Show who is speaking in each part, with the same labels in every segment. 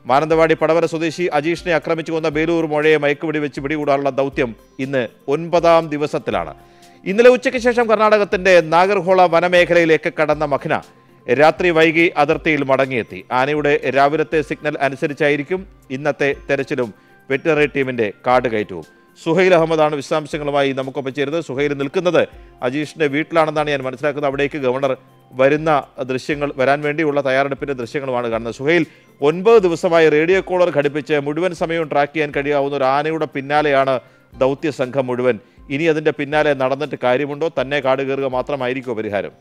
Speaker 1: മാനന്തവാടി പടവര സ്വദേശി അജീഷിനെ ആക്രമിച്ചു കൊന്ന ബേലൂർ മോഴയെ മയക്കുപിടി വെച്ച് പിടികൂടാനുള്ള ദൗത്യം ഇന്ന് ഒൻപതാം ദിവസത്തിലാണ് ഇന്നലെ ഉച്ചയ്ക്ക് ശേഷം കർണാടകത്തിന്റെ നാഗർഹോള വനമേഖലയിലേക്ക് കടന്ന മഖന രാത്രി വൈകി അതിർത്തിയിൽ മടങ്ങിയെത്തി ആനയുടെ രാവിലത്തെ സിഗ്നൽ അനുസരിച്ചായിരിക്കും ഇന്നത്തെ തെരച്ചിലും വെറ്റിനറി ടീമിന്റെ കാട് കയറ്റവും സുഹൈൽ അഹമ്മദാണ് വിശദാംശങ്ങളുമായി നമുക്കൊപ്പം ചേരുന്നത് സുഹൈൽ നിൽക്കുന്നത് അജീഷിന്റെ വീട്ടിലാണെന്നാണ് ഞാൻ മനസ്സിലാക്കുന്നത് അവിടേക്ക് ഗവർണർ വരുന്ന ദൃശ്യങ്ങൾ വരാൻ വേണ്ടിയുള്ള തയ്യാറെടുപ്പിന്റെ ദൃശ്യങ്ങളുമാണ് കാണുന്നത് സുഹൈൽ ഒൻപത് ദിവസമായി റേഡിയോ കോളർ ഘടിപ്പിച്ച് മുഴുവൻ സമയവും ട്രാക്ക് ചെയ്യാൻ കഴിയാവുന്ന ഒരു ആനയുടെ പിന്നാലെയാണ് ദൗത്യ സംഘം മുഴുവൻ ഇനി അതിന്റെ പിന്നാലെ നടന്നിട്ട് കാര്യമുണ്ടോ തന്നെ കാട് കയറുക മാത്രമായിരിക്കുമോ പരിഹാരം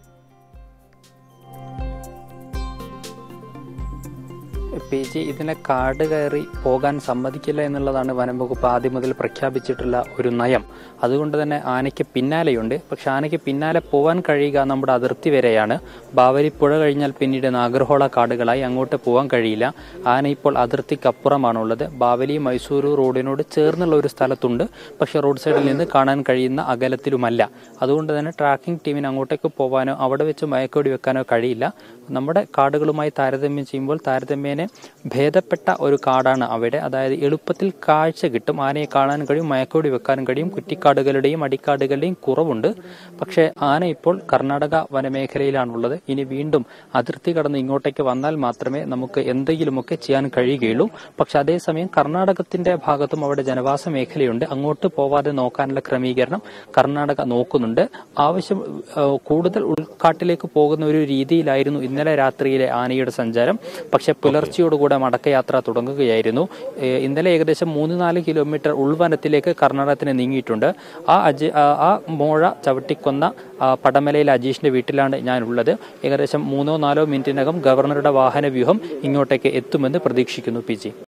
Speaker 2: പി ജി ഇതിനെ കാട് കയറി പോകാൻ സമ്മതിക്കില്ല എന്നുള്ളതാണ് വനം വകുപ്പ് ആദ്യം മുതൽ പ്രഖ്യാപിച്ചിട്ടുള്ള ഒരു നയം അതുകൊണ്ട് തന്നെ ആനയ്ക്ക് പിന്നാലെയുണ്ട് പക്ഷെ ആനയ്ക്ക് പിന്നാലെ പോകാൻ കഴിയുക നമ്മുടെ അതിർത്തി വരെയാണ് ബാവലി പുഴ കഴിഞ്ഞാൽ പിന്നീട് നാഗർഹോള കാടുകളായി അങ്ങോട്ട് പോകാൻ കഴിയില്ല ആന ഇപ്പോൾ അതിർത്തിക്കപ്പുറമാണുള്ളത് ബാവലി മൈസൂരു റോഡിനോട് ചേർന്നുള്ള ഒരു സ്ഥലത്തുണ്ട് പക്ഷെ റോഡ് സൈഡിൽ നിന്ന് കാണാൻ കഴിയുന്ന അകലത്തിലുമല്ല അതുകൊണ്ട് തന്നെ ട്രാക്കിംഗ് ടീമിന് അങ്ങോട്ടേക്ക് പോകാനോ അവിടെ വെച്ച് മയക്കോടി വെക്കാനോ കഴിയില്ല നമ്മുടെ കാടുകളുമായി താരതമ്യം ചെയ്യുമ്പോൾ താരതമ്യേന ഭേദപ്പെട്ട ഒരു കാടാണ് അവിടെ അതായത് എളുപ്പത്തിൽ കാഴ്ച കിട്ടും ആനയെ കാണാൻ കഴിയും മയക്കോടി വെക്കാനും കഴിയും കുറ്റിക്കാടുകളുടെയും അടിക്കാടുകളുടെയും കുറവുണ്ട് പക്ഷേ ആന ഇപ്പോൾ കർണാടക വനമേഖലയിലാണുള്ളത് ഇനി വീണ്ടും അതിർത്തി കടന്ന് ഇങ്ങോട്ടേക്ക് വന്നാൽ മാത്രമേ നമുക്ക് എന്തെങ്കിലുമൊക്കെ ചെയ്യാൻ കഴിയുകയുള്ളൂ പക്ഷെ അതേസമയം കർണാടകത്തിന്റെ ഭാഗത്തും അവിടെ ജനവാസ മേഖലയുണ്ട് അങ്ങോട്ട് പോവാതെ നോക്കാനുള്ള ക്രമീകരണം കർണാടക നോക്കുന്നുണ്ട് ആവശ്യം ഏഹ്, കൂടുതൽ ഉൾക്കാട്ടിലേക്ക് പോകുന്ന ഒരു രീതിയിലായിരുന്നു ഇന്നലെ രാത്രിയിലെ ആനയുടെ സഞ്ചാരം പക്ഷെ പുലർച്ചയോടുകൂടെ മടക്കയാത്ര തുടങ്ങുകയായിരുന്നു ഏഹ്, ഇന്നലെ ഏകദേശം മൂന്ന് നാല് കിലോമീറ്റർ ഉൾവനത്തിലേക്ക് കർണാടകത്തിന് നീങ്ങിയിട്ടുണ്ട് ആ അജി ആ- ആ മോഴ ചവിട്ടിക്കൊന്ന ആ, പടമലയിലെ അജീഷിന്റെ വീട്ടിലാണ് ഞാൻ ഉള്ളത് ഏകദേശം മൂന്നോ നാലോ മിനിറ്റിനകം ഗവർണറുടെ വാഹന വ്യൂഹം ഇങ്ങോട്ടേക്ക് എത്തുമെന്ന് പ്രതീക്ഷിക്കുന്നു പി ജി